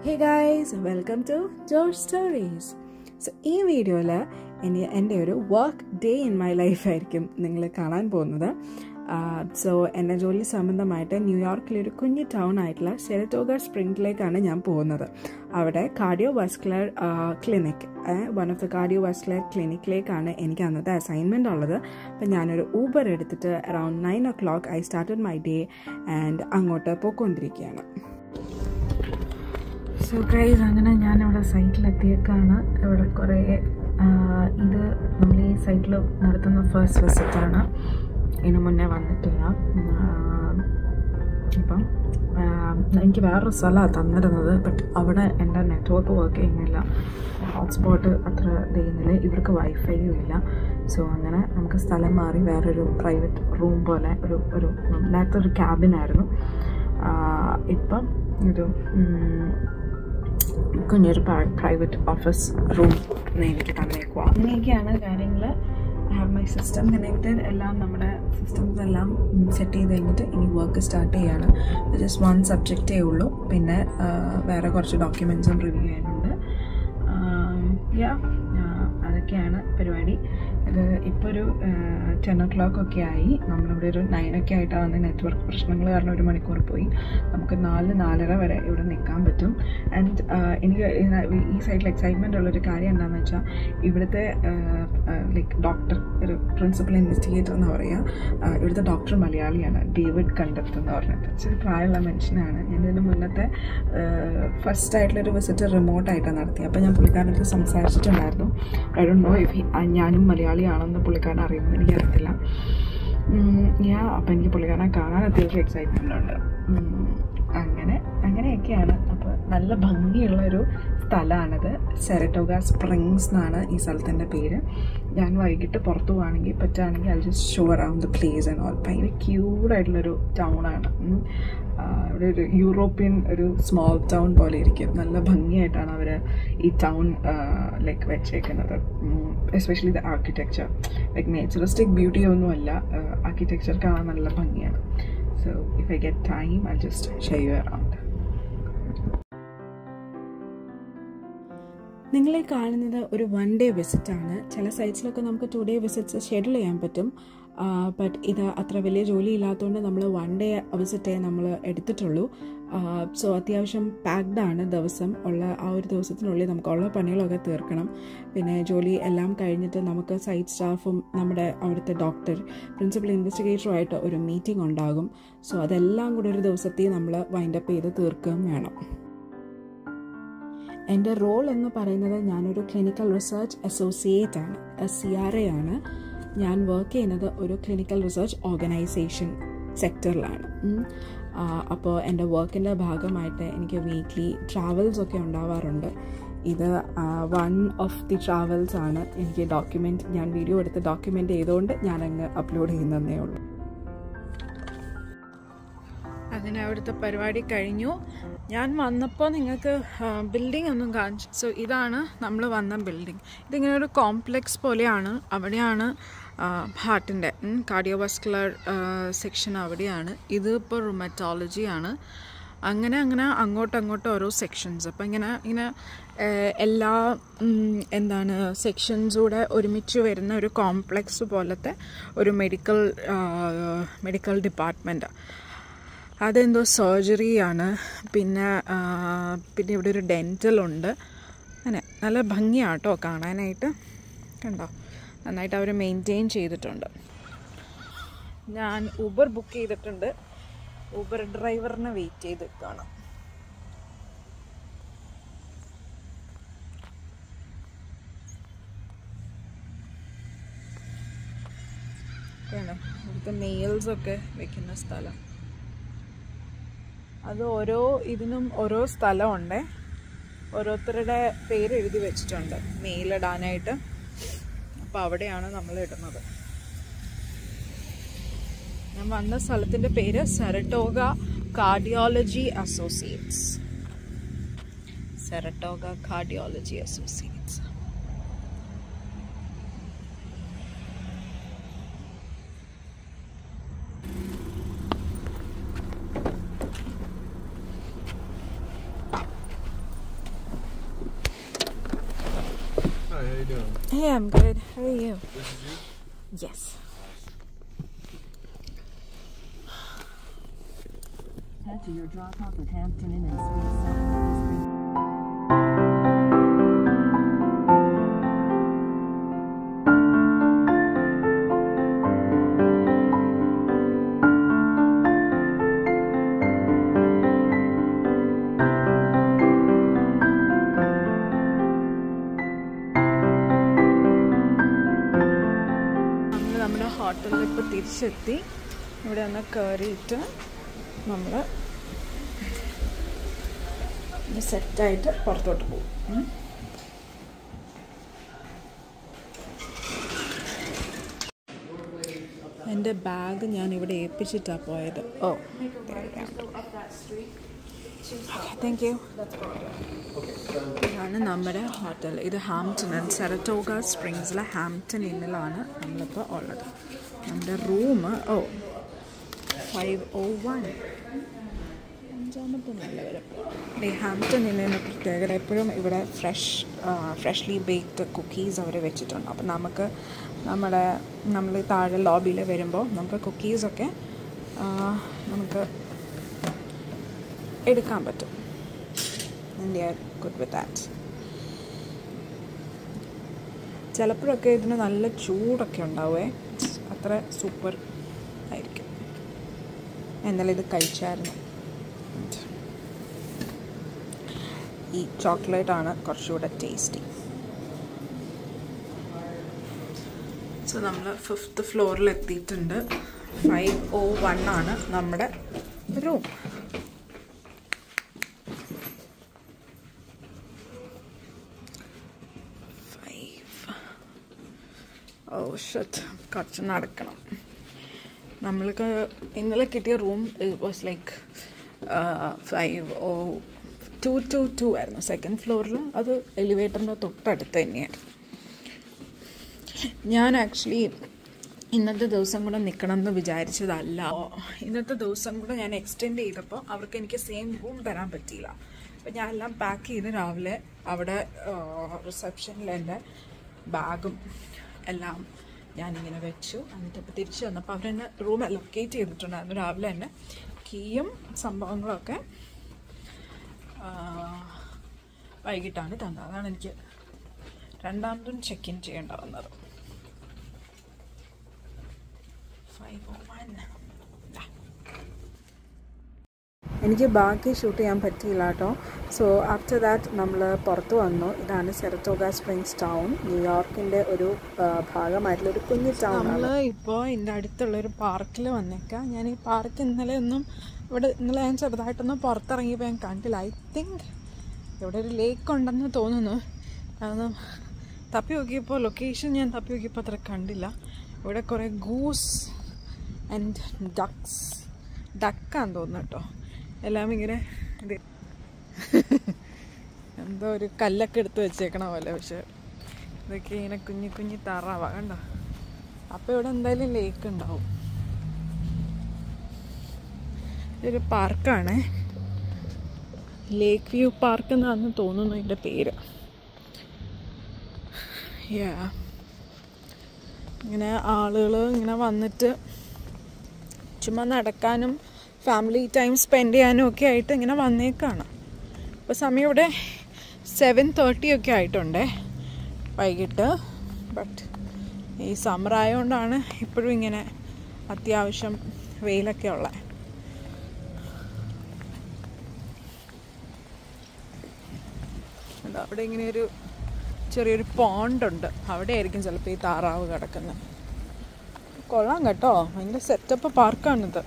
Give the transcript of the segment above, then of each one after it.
Hey guys welcome to George stories so ഈ വീഡിയോയിൽ എന്നെ എൻ്റെ ഒരു work day in my life ആയിരിക്കും നിങ്ങൾ കാണാൻ പോകുന്നത് സോ എൻ്റെ ജോലി സംബന്ധമായിട്ട് ന്യൂയോർക്കിലെ ഒരു കുഞ്ഞു ടൗൺ ആയിട്ടുള്ള സെരറ്റോഗ സ്പ്രിംഗിലേക്കാണ് ഞാൻ പോകുന്നത് അവിടെ cardiovascular clinic one of the cardiovascular ക്ലിനിക്കിലേക്കാണ് എനിക്ക് അന്നത്തെ അസൈൻമെൻ്റ് ഉള്ളത് അപ്പം ഞാനൊരു ഊബർ എടുത്തിട്ട് around nine o'clock I started my day and അങ്ങോട്ട് പോയിക്കൊണ്ടിരിക്കുകയാണ് സോ ഗൈസ് അങ്ങനെ ഞാനിവിടെ സൈറ്റിലെത്തിയേക്കാണ് ഇവിടെ കുറേ ഇത് നമ്മൾ ഈ സൈറ്റിൽ നടത്തുന്ന ഫസ്റ്റ് വിസിറ്റാണ് ഇതിനു മുന്നേ വന്നിട്ടില്ല അപ്പം എനിക്ക് വേറൊരു സ്ഥലമാണ് തന്നിരുന്നത് ബട്ട് അവിടെ എൻ്റെ നെറ്റ്വർക്ക് വർക്ക് ചെയ്യുന്നില്ല ഹോട്ട്സ്പോട്ട് അത്ര ചെയ്യുന്നില്ല ഇവർക്ക് വൈഫൈയും ഇല്ല സോ അങ്ങനെ നമുക്ക് സ്ഥലം മാറി വേറൊരു പ്രൈവറ്റ് റൂം പോലെ ഒരു ഒരു നേരത്തെ ഒരു ക്യാബിനായിരുന്നു ഇപ്പം ഒരു കുഞ്ഞൊരു പ്രൈവറ്റ് ഓഫീസ് റൂം എനിക്ക് തന്നേക്കുക അങ്ങനെയൊക്കെയാണ് കാര്യങ്ങൾ ഹാവ് മൈ സിസ്റ്റം കണക്റ്റഡ് എല്ലാം നമ്മുടെ സിസ്റ്റംസ് എല്ലാം സെറ്റ് ചെയ്ത് കഴിഞ്ഞിട്ട് ഇനി വർക്ക് സ്റ്റാർട്ട് ചെയ്യാണ് ജസ്റ്റ് വൺ സബ്ജക്റ്റേ ഉള്ളൂ പിന്നെ വേറെ കുറച്ച് ഡോക്യുമെൻറ്റ്സും റിവ്യൂ ചെയ്യാനുണ്ട് യാ അതൊക്കെയാണ് പരിപാടി ഇത് ഇപ്പോൾ ഒരു ടെൻ ഒ ക്ലോക്ക് ഒക്കെ ആയി നമ്മളിവിടെ ഒരു നയനൊക്കെ ആയിട്ടാണ് വന്ന് നെറ്റ്വർക്ക് പ്രശ്നങ്ങൾ കാരണം ഒരു മണിക്കൂർ പോയി നമുക്ക് നാല് നാലര വരെ ഇവിടെ നിൽക്കാൻ പറ്റും ആൻഡ് എനിക്ക് ഈ സൈഡിൽ എക്സൈറ്റ്മെൻ്റ് ഉള്ളൊരു കാര്യം എന്താണെന്ന് വെച്ചാൽ ഇവിടുത്തെ ലൈക്ക് ഡോക്ടർ ഒരു പ്രിൻസിപ്പൽ ഇൻവെസ്റ്റിഗേറ്റർ എന്ന് പറയുക ഇവിടുത്തെ ഡോക്ടർ മലയാളിയാണ് ഡേവിഡ് കണ്ടത്ത് എന്ന് പറഞ്ഞിട്ട് ഇച്ചിരി പ്രായമുള്ള മനുഷ്യനാണ് ഞാൻ ഇതിന് മുന്നത്തെ ഫസ്റ്റ് ആയിട്ടുള്ളൊരു വിസിറ്റ് റിമോട്ടായിട്ടാണ് നടത്തിയത് അപ്പോൾ ഞാൻ പുള്ളിക്കാരനടുത്ത് സംസാരിച്ചിട്ടുണ്ടായിരുന്നു ഐ ഡോണ്ട് നോ ഇഫ് ഞാനും മലയാളിയാണെന്ന് പുള്ളിക്കാരൻ അറിയുമെന്ന് എനിക്കറിയത്തില്ല ഞാൻ അപ്പം എനിക്ക് പുള്ളിക്കാരനെ കാണാൻ അത്യാവശ്യം എക്സൈറ്റ്മെൻ്റ് ഉണ്ട് അങ്ങനെ അങ്ങനെയൊക്കെയാണ് അപ്പോൾ നല്ല ഭംഗിയുള്ളൊരു സ്ഥലമാണിത് സെരറ്റോഗ സ്പ്രിങ്സ് എന്നാണ് ഈ സ്ഥലത്തിൻ്റെ പേര് ഞാൻ വൈകിട്ട് പുറത്തു പോവുകയാണെങ്കിൽ പറ്റുകയാണെങ്കിൽ I just show around the place and all ഭയങ്കര ക്യൂട്ടായിട്ടുള്ളൊരു ടൗണാണ് ഇവിടെ ഒരു യൂറോപ്യൻ ഒരു സ്മോൾ ടൗൺ പോലെ ഇരിക്കും നല്ല ഭംഗിയായിട്ടാണ് അവർ ഈ ടൗൺ ലൈക്ക് വെച്ചേക്കുന്നത് especially the architecture like naturistic beauty ഒന്നുമല്ല ആർക്കിടെക്ചർ കാണാൻ നല്ല ഭംഗിയാണ് so if I get time I just share you around നിങ്ങളെ കാണുന്നത് ഒരു വൺ ഡേ വിസിറ്റ് ആണ് ചില സൈറ്റ്സിലൊക്കെ നമുക്ക് ടു ഡേ വിസിറ്റ്സ് ഷെഡ്യൂൾ ചെയ്യാൻ പറ്റും ബട്ട് ഇത് അത്ര വലിയ ജോലി ഇല്ലാത്തതുകൊണ്ട് നമ്മൾ വൺ ഡേ വിസിറ്റേ നമ്മൾ എടുത്തിട്ടുള്ളൂ സോ അത്യാവശ്യം പാക്ഡ് ആണ് ദിവസം ഉള്ള ആ ഒരു ദിവസത്തിനുള്ളിൽ നമുക്കുള്ള പണികളൊക്കെ തീർക്കണം പിന്നെ ജോലി എല്ലാം കഴിഞ്ഞിട്ട് നമുക്ക് സൈറ്റ് സ്റ്റാഫും നമ്മുടെ അവിടുത്തെ ഡോക്ടർ പ്രിൻസിപ്പൽ ഇൻവെസ്റ്റിഗേറ്ററുമായിട്ട് ഒരു മീറ്റിംഗ് ഉണ്ടാകും സോ അതെല്ലാം കൂടെ ഒരു ദിവസത്തിൽ നമ്മൾ വൈൻഡപ്പ് ചെയ്ത് തീർക്കുകയും വേണം എൻ്റെ റോൾ എന്ന് പറയുന്നത് ഞാനൊരു ക്ലിനിക്കൽ റിസർച്ച് അസോസിയേറ്റ് ആണ് സി ആർ എ ആണ് ഞാൻ വർക്ക് ചെയ്യുന്നത് ഒരു ക്ലിനിക്കൽ റിസർച്ച് ഓർഗനൈസേഷൻ സെക്ടറിലാണ് അപ്പോൾ എൻ്റെ വർക്കിൻ്റെ ഭാഗമായിട്ട് എനിക്ക് വീക്ക്ലി ട്രാവൽസ് ഒക്കെ ഉണ്ടാവാറുണ്ട് ഇത് വൺ ഓഫ് ദി ട്രാവൽസ് ആണ് എനിക്ക് ഡോക്യുമെൻ്റ് ഞാൻ വീഡിയോ എടുത്ത് ഡോക്യുമെൻ്റ് ചെയ്തുകൊണ്ട് ഞാനങ്ങ് അപ്ലോഡ് ചെയ്യുന്നതേ ഉള്ളൂ അങ്ങനെ അവിടുത്തെ പരിപാടി കഴിഞ്ഞു ഞാൻ വന്നപ്പോൾ നിങ്ങൾക്ക് ബിൽഡിംഗ് ഒന്നും കാണിച്ചു സോ ഇതാണ് നമ്മൾ വന്ന ബിൽഡിംഗ് ഇതിങ്ങനെ ഒരു കോംപ്ലെക്സ് പോലെയാണ് അവിടെയാണ് ഹാർട്ടിൻ്റെ കാർഡിയോവാസ്കുലർ സെക്ഷൻ അവിടെയാണ് ഇത് ഇപ്പോൾ റുമറ്റോളജിയാണ് അങ്ങനെ അങ്ങനെ അങ്ങോട്ടും അങ്ങോട്ടും ഓരോ സെക്ഷൻസ് അപ്പോൾ ഇങ്ങനെ ഇങ്ങനെ എല്ലാ എന്താണ് സെക്ഷൻസൂടെ ഒരുമിച്ച് വരുന്ന ഒരു കോംപ്ലെക്സ് പോലത്തെ ഒരു മെഡിക്കൽ മെഡിക്കൽ ഡിപ്പാർട്ട്മെൻറ്റ് അതെന്തോ സർജറിയാണ് പിന്നെ പിന്നെ ഇവിടെ ഒരു ഡെൻറ്റൽ ഉണ്ട് അങ്ങനെ നല്ല ഭംഗിയാണ് കേട്ടോ കാണാനായിട്ട് കണ്ടോ നന്നായിട്ട് അവർ മെയിൻറ്റെയിൻ ചെയ്തിട്ടുണ്ട് ഞാൻ ഊബർ ബുക്ക് ചെയ്തിട്ടുണ്ട് ഊബർ ഡ്രൈവറിനെ വെയിറ്റ് ചെയ്ത് കാണാം ഇവിടുത്തെ നെയിൽസൊക്കെ വെക്കുന്ന സ്ഥലം അത് ഓരോ ഇതിനും ഓരോ സ്ഥലമുണ്ട് ഓരോരുത്തരുടെ പേര് എഴുതി വെച്ചിട്ടുണ്ട് മെയിലിടാനായിട്ട് അപ്പോൾ അവിടെയാണ് നമ്മൾ ഇടുന്നത് ഞാൻ വന്ന സ്ഥലത്തിൻ്റെ പേര് Saratoga cardiology associates Saratoga cardiology associates you doing? Hey, I'm good. How are you? This is you? Yes. Head to your drop off at Hampton Inn and Suites South Spring. നമ്മൾ നമ്മുടെ ഹോട്ടലിൽ ഇപ്പോൾ തിരിച്ചെത്തി ഇവിടെ ഒന്ന് കയറിയിട്ട് നമ്മൾ സെറ്റായിട്ട് പുറത്തോട്ട് പോകും ഉം. എൻ്റെ ബാഗ് ഞാൻ ഇവിടെ ഏൽപ്പിച്ചിട്ടാണ് പോയത് ഓ താങ്ക് യു ഇതാണ് നമ്മുടെ ഹോട്ടൽ ഇത് ഹാംപ്ടൺ സെററ്റോഗ സ്പ്രിങ്സിലെ ഹാംപ്ടൺ ഇന്നിലാണ് നമ്മളിപ്പോൾ ഉള്ളത് നമ്മുടെ room o five o one അഞ്ചാമത്തെ നില വരെ ഈ ഹാംപ്ടൺ ഇന്നിൻ്റെ പ്രത്യേകത എപ്പോഴും ഇവിടെ ഫ്രഷ് ഫ്രഷ്ലി ബേക്ക്ഡ് കുക്കീസ് അവർ വെച്ചിട്ടുണ്ട് അപ്പോൾ നമുക്ക് നമ്മുടെ നമ്മൾ താഴെ ലോബിയിൽ വരുമ്പോൾ നമുക്ക് കുക്കീസൊക്കെ നമുക്ക് എടുക്കാൻ പറ്റും and are good with that ചിലപ്പോഴൊക്കെ ഇതിന് നല്ല ചൂടൊക്കെ ഉണ്ടാവേ അത്ര സൂപ്പർ ആയിരിക്കും എന്നാലും ഇത് കഴിച്ചായിരുന്നു ഈ ചോക്ലേറ്റ് ആണ് കുറച്ചുകൂടെ ടേസ്റ്റി സോ നമ്മൾ ഫിഫ്ത്ത് ഫ്ലോറിൽ എത്തിയിട്ടുണ്ട് ഫൈവ് ഓ വൺ ആണ് നമ്മുടെ റൂം ഫൈവ് ഓ ഷട്ട് കുറച്ച് നടക്കണം നമ്മൾക്ക് ഇന്നലെ കിട്ടിയ room was like five o two two two ആയിരുന്നു സെക്കൻഡ് ഫ്ലോറിൽ അത് എലിവേറ്ററിൻ്റെ തൊട്ടടുത്ത് തന്നെയാണ് ഞാൻ ആക്ച്വലി ഇന്നത്തെ ദിവസം കൂടെ നിൽക്കണം എന്ന് വിചാരിച്ചതല്ല ഇന്നത്തെ ദിവസം കൂടെ ഞാൻ എക്സ്റ്റെൻഡ് ചെയ്തപ്പോൾ അവർക്ക് എനിക്ക് സെയിം റൂം തരാൻ പറ്റിയില്ല അപ്പം ഞാൻ എല്ലാം പാക്ക് ചെയ്ത് രാവിലെ അവിടെ റിസപ്ഷനിൽ എൻ്റെ ബാഗും എല്ലാം ഞാനിങ്ങനെ വെച്ചു എന്നിട്ട് ഇപ്പോൾ തിരിച്ചു വന്നപ്പോൾ അവരെന്നെ റൂം ലൊക്കേറ്റ് ചെയ്തിട്ടുണ്ടായിരുന്നു രാവിലെ തന്നെ കീയും സംഭവങ്ങളൊക്കെ ആ, വൈകിട്ടാണ് തന്നത് അതാണ് എനിക്ക് രണ്ടാമതും ചെക്ക് ഇൻ ചെയ്യേണ്ട വന്നത് ഫൈവ് ഓ വൺ എനിക്ക് ബാക്കി ഷൂട്ട് ചെയ്യാൻ പറ്റിയില്ല കേട്ടോ സോ ആഫ്റ്റർ ദാറ്റ് നമ്മൾ പുറത്ത് വന്നു ഇതാണ് സെറത്തോഗ സ്പ്രിങ്സ് ടൗൺ ന്യൂയോർക്കിൻ്റെ ഒരു ആ, ഭാഗമായിട്ടുള്ള ഒരു കുഞ്ഞു ടൗൺ നമ്മൾ ഇപ്പോൾ ഇതിൻ്റെ അടുത്തുള്ള ഒരു പാർക്കിൽ വന്നേക്കാം ഞാൻ ഈ പാർക്ക് ഇന്നലെ ഒന്നും ഇവിടെ ഇന്നലെ ഞാൻ ചെറുതായിട്ടൊന്ന് പുറത്തിറങ്ങിയപ്പോൾ ഞാൻ കണ്ടില്ല ഐ തിങ്ക് ഇവിടെ ഒരു ലേക്ക് ഉണ്ടെന്ന് തോന്നുന്നു അതൊന്നും തപ്പി നോക്കിയപ്പോൾ ലൊക്കേഷൻ ഞാൻ തപ്പി നോക്കിയപ്പോൾ അത്ര കണ്ടില്ല ഇവിടെ കുറേ ഗൂസ് ആൻഡ് ഡക്സ് ഡക്കാന്ന് തോന്നുന്നു കേട്ടോ എല്ലാം ഇങ്ങനെ ഇത് എന്തോ ഒരു കല്ലൊക്കെ എടുത്ത് വെച്ചേക്കണ പോലെ പക്ഷെ ഇതൊക്കെ ഇങ്ങനെ കുഞ്ഞു കുഞ്ഞു താറാവാ കണ്ടോ അപ്പോൾ ഇവിടെ എന്തായാലും ലേക്ക് ഉണ്ടാവും ഇതൊരു പാർക്കാണ് ലേക്ക് വ്യൂ പാർക്ക് എന്നാണെന്ന് തോന്നുന്നു ഇതിൻ്റെ പേര് യാ ഇങ്ങനെ ആളുകൾ ഇങ്ങനെ വന്നിട്ട് ചുമ്മാ നടക്കാനും ഫാമിലി ടൈം സ്പെൻഡ് ചെയ്യാനും ഒക്കെ ആയിട്ട് ഇങ്ങനെ വന്നേക്കാണ് ഇപ്പോൾ സമയം ഇവിടെ സെവൻ തേർട്ടി ഒക്കെ ആയിട്ടുണ്ടേ വൈകിട്ട് ബട്ട് ഈ സമ്മർ ആയതുകൊണ്ടാണ് ഇപ്പോഴും ഇങ്ങനെ അത്യാവശ്യം വെയിലൊക്കെ ഉള്ളത് ഉണ്ട്. അവിടെ ഇങ്ങനെ ഒരു ചെറിയൊരു പോണ്ടുണ്ട് അവിടെ ആയിരിക്കും ചിലപ്പോൾ ഈ താറാവ് കിടക്കുന്നത് കൊള്ളാം കേട്ടോ ഭയങ്കര സെറ്റപ്പ് പാർക്കാണിത്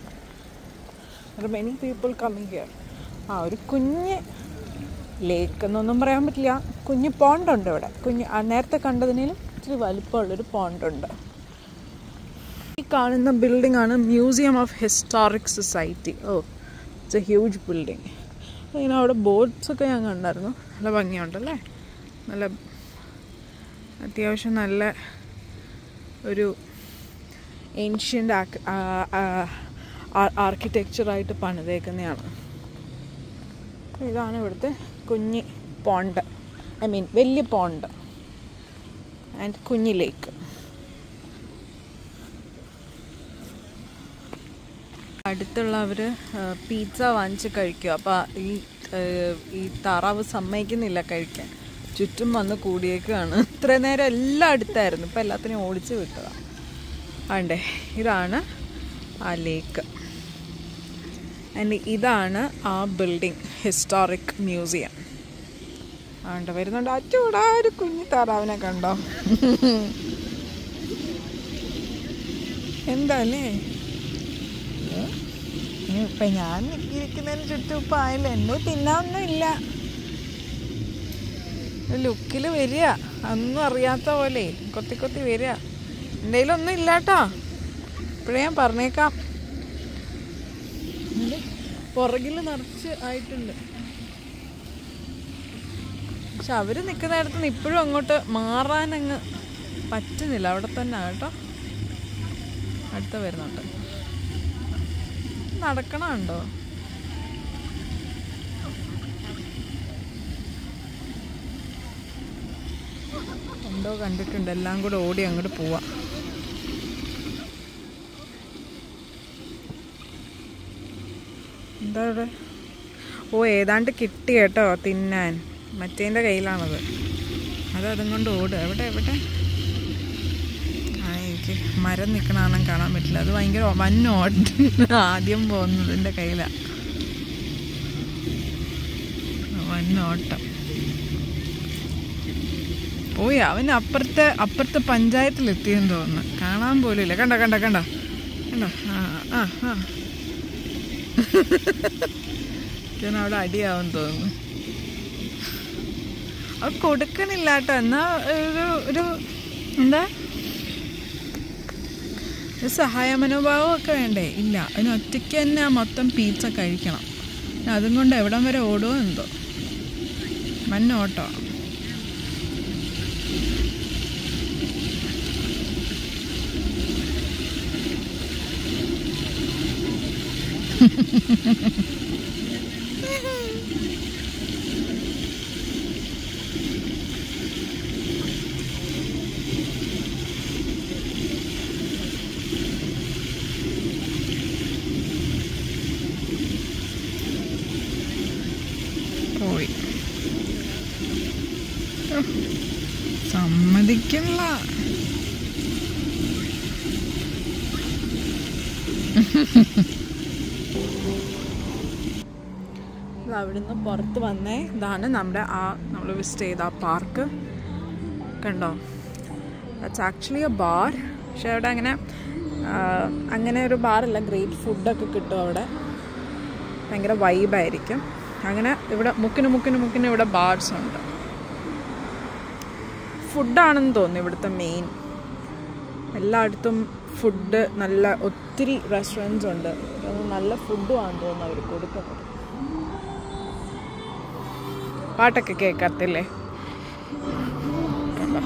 മെനി പീപ്പിൾ കമ്മിങ് ഹിയർ ആ ഒരു കുഞ്ഞ് ലേക്ക് എന്നൊന്നും പറയാൻ പറ്റില്ല കുഞ്ഞ് പോണ്ടുണ്ട് ഇവിടെ കുഞ്ഞ് ആ നേരത്തെ കണ്ടതിനേലും ഇച്ചിരി വലിപ്പമുള്ളൊരു പോണ്ടുണ്ട് ഈ കാണുന്ന ബിൽഡിംഗ് ആണ് museum of historic society oh it's a huge building ഇങ്ങനെ അവിടെ ബോർഡ്സ് ഒക്കെ ഞാൻ കണ്ടായിരുന്നു നല്ല ഭംഗിയുണ്ടല്ലേ നല്ല അത്യാവശ്യം നല്ല ഒരു ഏൻഷ്യൻ്റ് ആർക്കിടെക്ചറായിട്ട് പണിതേക്കുന്നതാണ് ഇതാണ് ഇവിടുത്തെ കുഞ്ഞി പോണ്ട് ഐ മീൻ വലിയ പോണ്ട് ആൻഡ് കുഞ്ഞി ലേക്ക് അടുത്തുള്ളവർ പിസ്സ വാങ്ങിച്ച് കഴിക്കും അപ്പോൾ ഈ ഏഹ്, ഈ താറാവ് സമ്മതിക്കുന്നില്ല കഴിക്കാൻ ചുറ്റും വന്ന് കൂടിയേക്കാണ് ഇത്രയും നേരം എല്ലാം അടുത്തായിരുന്നു ഇപ്പം എല്ലാത്തിനെയും ഓടിച്ച് വിട്ടതാണ് ആണ്ടേ ഇതാണ് ആ ലേക്ക് ആൻഡ് ഇതാണ് ആ ബിൽഡിംഗ് ഹിസ്റ്റോറിക് മ്യൂസിയം ആണ്ട് വരുന്നുണ്ട് അച്ചൂടാ ഒരു കുഞ്ഞു താറാവിനെ കണ്ടോ എന്താ അല്ലേ ഇപ്പൊ ഞാൻ ഇരിക്കുന്നതിന് ചുറ്റും ഇപ്പൊ ആയില്ല എന്തോ തിന്നാനൊന്നും ഇല്ല ലുക്കിൽ വരിക ഒന്നും അറിയാത്ത പോലെ കൊത്തി കൊത്തി വരിക എൻ്റെ ഒന്നും ഇല്ല കേട്ടോ ഇപ്പോഴേ ഞാൻ പറഞ്ഞേക്കാം പുറകിൽ നിറച്ച് ആയിട്ടുണ്ട് പക്ഷെ അവര് നിൽക്കുന്നിടത്ത് നിന്ന് ഇപ്പോഴും അങ്ങോട്ട് മാറാനങ്ങ് പറ്റുന്നില്ല അവിടെ തന്നെ കേട്ടോ അടുത്ത വരുന്നുണ്ട് നടക്കണുണ്ടോ എന്തോ കണ്ടിട്ടുണ്ട് എല്ലാം കൂടെ ഓടി അങ്ങോട്ട് പോവാ എന്താ ഇവിടെ ഓ ഏതാണ്ട് കിട്ടി കേട്ടോ തിന്നാൻ മറ്റേൻ്റെ കയ്യിലാണത് അത് അതും കൊണ്ട് ഓടുക എവിടെ എവിടെ ആ എനിക്ക് മരം നിൽക്കണമെന്നും കാണാൻ പറ്റില്ല അത് ഭയങ്കര വൻ ഓട്ടം ആദ്യം പോകുന്നതിൻ്റെ കയ്യിലാണ് വൻ ഓട്ടം പോയി അവൻ അപ്പുറത്തെ അപ്പുറത്തെ പഞ്ചായത്തിലെത്തിയെന്ന് തോന്നുന്നു കാണാൻ പോലും ഇല്ല കണ്ട കണ്ട കണ്ട കണ്ട ആ ആ ആ ഞാൻ അവിടെ അടിയാവും തോന്നുന്നു അത് കൊടുക്കണില്ല കേട്ടോ എന്നാ ഒരു ഒരു എന്താ ഒരു സഹായ മനോഭാവം ഒക്കെ വേണ്ടേ ഇല്ല അതിന് ഒറ്റയ്ക്ക് തന്നെ ആ മൊത്തം പീച്ച കഴിക്കണം പിന്നെ അതും കൊണ്ട് എവിടം വരെ ഓടുമോ എന്തോ മഞ്ഞോട്ടോ പോയി ഓ, സമ്മതിക്കില്ല അവിടുന്ന് പുറത്ത് വന്നേ ഇതാണ് നമ്മുടെ ആ നമ്മൾ വിസിറ്റ് ചെയ്ത ആ പാർക്ക് കണ്ടോ ദാറ്റ്സ് ആക്ച്വലി എ ബാർ പക്ഷെ അവിടെ അങ്ങനെ ആ, അങ്ങനെ ഒരു ബാറല്ല ഗ്രേറ്റ് ഫുഡൊക്കെ കിട്ടും അവിടെ ഭയങ്കര വൈബായിരിക്കും അങ്ങനെ ഇവിടെ മുക്കിന് മുക്കിന് മുക്കിന് ഇവിടെ ബാർസ് ഉണ്ട് ഫുഡാണെന്ന് തോന്നുന്നു ഇവിടുത്തെ മെയിൻ എല്ലായിടത്തും ഫുഡ് നല്ല ഒത്തിരി റെസ്റ്റോറൻറ്റ്സ് ഉണ്ട് അത് നല്ല ഫുഡും ആണെന്ന് തോന്നുന്നു അവർ കൊടുക്കുന്നത് പാട്ടൊക്കെ കേൾക്കത്തില്ലേ കണ്ടോ?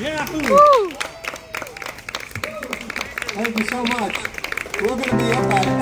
Thank you so much. We're going to be up at